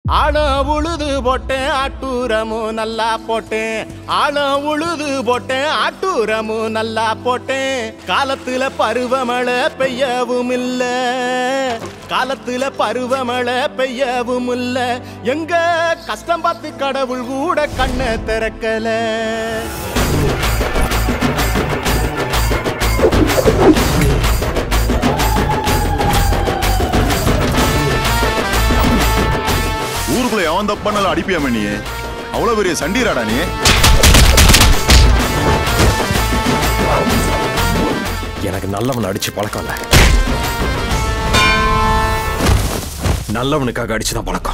ஆழம் உழுது போட்டேன் ஆட்டூரமும் நல்லா போட்டேன் ஆழம் உழுது போட்டேன் ஆட்டூரமும் நல்லா போட்டேன் காலத்துல பருவமழை பெய்யவும் இல்ல காலத்துல பருவமழை பெய்யவும் இல்ல எங்க கஷ்டம் பார்த்து கடவுள் கூட கண்ணை திறக்கல ஊருக்குள்ள எவன் தப்பானாலும் அடிப்பியாம நீ அவ்வளவு பெரிய சண்டீராடா நீ எனக்கு நல்லவன் அடிச்சு பழக்கம் இல்ல நல்லவனுக்காக அடிச்சுதான் பழக்கம்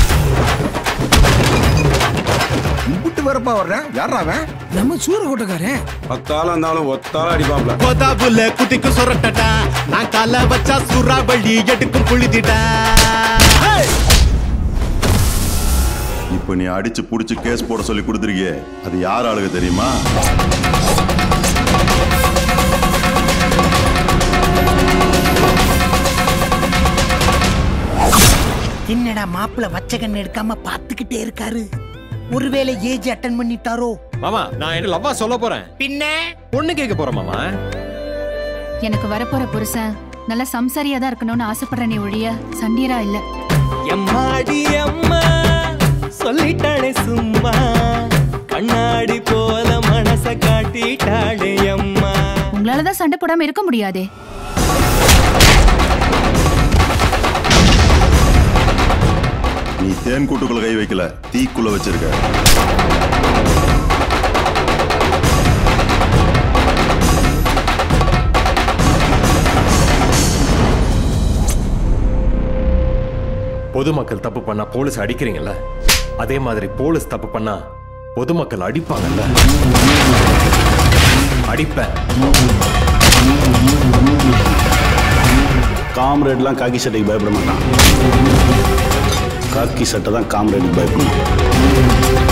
கும்பிட்டு வரப்பா வர்றேன் யாரா அவன் நம்ம சூர கூட்டக்காரன் பத்தாள் இருந்தாலும் ஒத்தாள் அடிப்பாப்ல கோதாபுல குதிக்கு சுரட்டடா நான் கால வச்சா சுறாவளி எடுக்கும் புழுதிடா இப்ப நீ அடிச்சு புடிச்சு கேஸ் போட சொல்லி கொடுத்துருக்கியே அது யார் ஆளுக தெரியுமா என்னடா மாப்பிள்ள வச்ச கண்ணு எடுக்காம பாத்துக்கிட்டே இருக்காரு ஒருவேளை ஏஜ் அட்டன் பண்ணிட்டாரோ மாமா நான் என்ன லவ்வா சொல்ல போறேன் பின்ன பொண்ணு கேட்க போறேன் மாமா எனக்கு வரப்போற புருஷன் நல்ல சம்சாரியா தான் இருக்கணும்னு ஆசைப்படுறேனே ஒழிய சண்டீரா இல்ல எம்மாடி அம்மா சொல்லிட்டாளே சும்மா கண்ணாடி போல மனச காட்டிட்டாளே அம்மா உங்களாலதான் சண்டை போடாம இருக்க முடியாதே நீ தேன் கூட்டுக்குள்ள கை வைக்கல தீக்குள்ள வச்சிருக்க பொதுமக்கள் தப்பு பண்ணா போலீஸ் அடிக்கிறீங்கல்ல அதே மாதிரி போலீஸ் தப்பு பண்ணா பொதுமக்கள் அடிப்பாங்கல்ல அடிப்பேன் காம்ரேட்லாம் காக்கி சட்டைக்கு பயப்பட மாட்டான் காக்கி சட்டை தான் காம்ரேடுக்கு பயப்படணும்